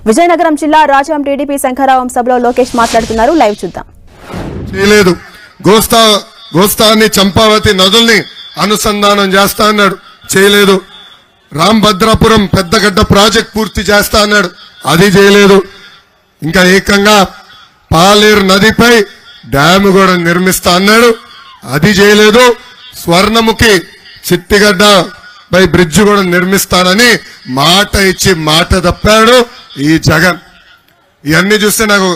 విజయనగరం జిల్లా రాజాం టీడీపీ శంఖారావం సభలో లోకేష్ మాట్లాడుతున్నారు లైవ్ చూద్దాం చేయలేదు గోస్తా గోస్తాన్ని చంపావతి నదుల్ని అనుసంధానం చేస్తా అన్నాడు చేయలేదు రాంభద్రాపురం పెద్దగడ్డ ప్రాజెక్ట్ పూర్తి చేస్తా అన్నాడు అది చేయలేదు ఇంకా ఏకంగా పాలేరు నదిపై డ్యామ్ కూడా నిర్మిస్తా అన్నాడు అది చేయలేదు స్వర్ణముఖి చిట్టిగడ్డ పై బ్రిడ్జ్ కూడా నిర్మిస్తానని మాట ఇచ్చి మాట తప్పాడు ఈ జగన్ ఇవన్నీ చూస్తే నాకు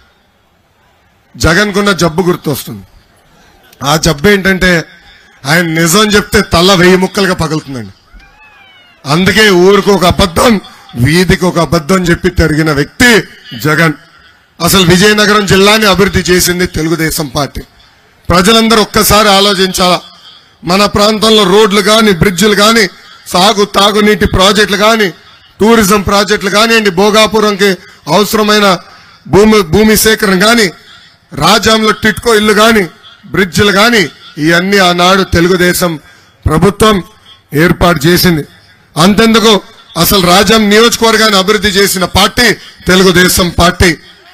జగన్ కున్న జబ్బు గుర్తొస్తుంది ఆ జబ్బు ఏంటంటే ఆయన నిజం చెప్తే తల వెయ్యి ముక్కలుగా పగులుతుందండి అందుకే ఊరికి ఒక అబద్ధం వీధికి ఒక అబద్ధం చెప్పి తిరిగిన వ్యక్తి జగన్ అసలు విజయనగరం జిల్లాని అభివృద్ధి చేసింది తెలుగుదేశం పార్టీ ప్రజలందరూ ఒక్కసారి ఆలోచించాలా మన ప్రాంతంలో రోడ్లు కానీ బ్రిడ్జిలు కానీ సాగు తాగునీటి ప్రాజెక్టులు కానీ టూరిజం ప్రాజెక్టులు కానివ్వండి భోగాపురంకి అవసరమైన భూమి భూమి సేకరణ కానీ రాజాంలో టిట్కో ఇల్లు కానీ బ్రిడ్జిలు కానీ ఇవన్నీ ఆనాడు తెలుగుదేశం ప్రభుత్వం ఏర్పాటు చేసింది అంతెందుకు అసలు రాజాం నియోజకవర్గాన్ని అభివృద్ధి చేసిన పార్టీ తెలుగుదేశం పార్టీ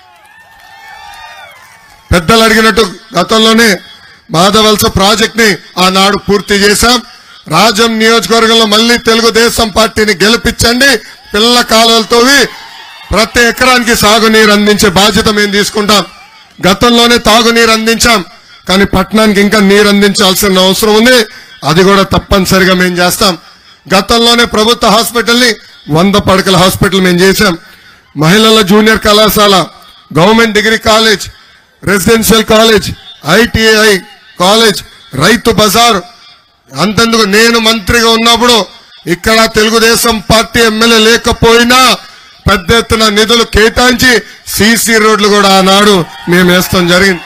పెద్దలు అడిగినట్టు గతంలోనే మాధవలస ప్రాజెక్ట్ ని ఆనాడు పూర్తి చేశాం రాజం నియోజకవర్గంలో మళ్ళీ తెలుగుదేశం పార్టీని గెలిపించండి పిల్ల కాలువలతో ప్రతి ఎకరానికి సాగునీరు అందించే బాధ్యత మేము తీసుకుంటాం గతంలోనే తాగునీరు అందించాం కానీ పట్టణానికి ఇంకా నీరు అందించాల్సిన అవసరం ఉంది అది కూడా తప్పనిసరిగా మేము చేస్తాం గతంలోనే ప్రభుత్వ హాస్పిటల్ని వంద పడకల హాస్పిటల్ మేము చేశాం మహిళల జూనియర్ కళాశాల government degree college residential college ITI college Rythu Bazaar అంతెందుకు నేను మంత్రిగా ఉన్నప్పుడు ఇక్కడ తెలుగుదేశం పార్టీ ఎమ్మెల్యే లేకపోయినా పెద్ద ఎత్తున నిధులు కేటాయించి సీసీ రోడ్లు కూడా ఆనాడు మేము వేస్తాం జరిగింది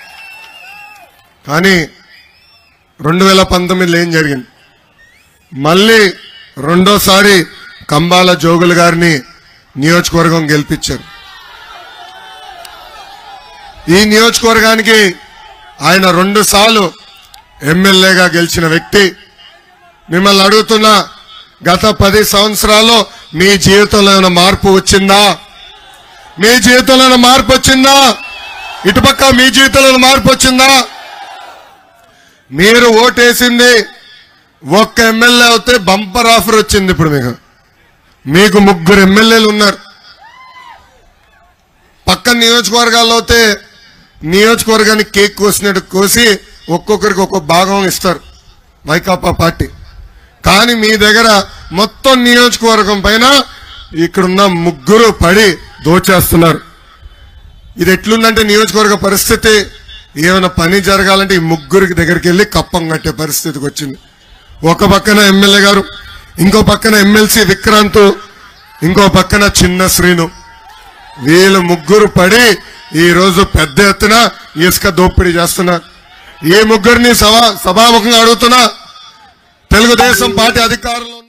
కానీ రెండు వేల పంతొమ్మిదిలో ఏం జరిగింది మళ్ళీ రెండోసారి కంబాల జోగులు గారిని నియోజకవర్గం గెలిపించారు ఈ నియోజకవర్గానికి ఆయన రెండు సార్లు ఎమ్మెల్యేగా గెలిచిన వ్యక్తి మిమ్మల్ని అడుగుతున్నా గత పది సంవత్సరాల్లో మీ జీవితంలో ఏమైనా మార్పు వచ్చిందా మీ జీవితంలో ఏమైనా మార్పు వచ్చిందా ఇటుపక్క మీ జీవితంలో ఏమైనా మార్పు వచ్చిందా మీరు ఓటేసింది ఒక్క ఎమ్మెల్యే అవుతే బంపర్ ఆఫర్ వచ్చింది ఇప్పుడు మీకు మీకు ముగ్గురు ఎమ్మెల్యేలు ఉన్నారు పక్క నియోజకవర్గాల్లో అయితే నియోజకవర్గానికి కేక్ కోసినట్టు కోసి ఒక్కొక్కరికి ఒక్కొక్క భాగం ఇస్తారు వైకాపా పార్టీ కానీ మీ దగ్గర మొత్తం నియోజకవర్గం పైన ఇక్కడున్న ముగ్గురు పడి దోచేస్తున్నారు ఇది ఎట్లుందంటే నియోజకవర్గ పరిస్థితి ఏమైనా పని జరగాలంటే ఈ ముగ్గురికి దగ్గరికి వెళ్ళి కప్పం కట్టే పరిస్థితికి వచ్చింది ఒక పక్కన ఎమ్మెల్యే గారు ఇంకో పక్కన ఎమ్మెల్సీ విక్రాంత్ ఇంకో పక్కన చిన్న శ్రీను వీళ్ళు ముగ్గురు పడి ఈ రోజు పెద్ద ఎత్తున ఇసుక దోపిడీ చేస్తున్నారు ఈ ముగ్గురిని సభా సభాముఖంగా అడుగుతున్నా తెలుగుదేశం పార్టీ అధికారంలో ఉన్న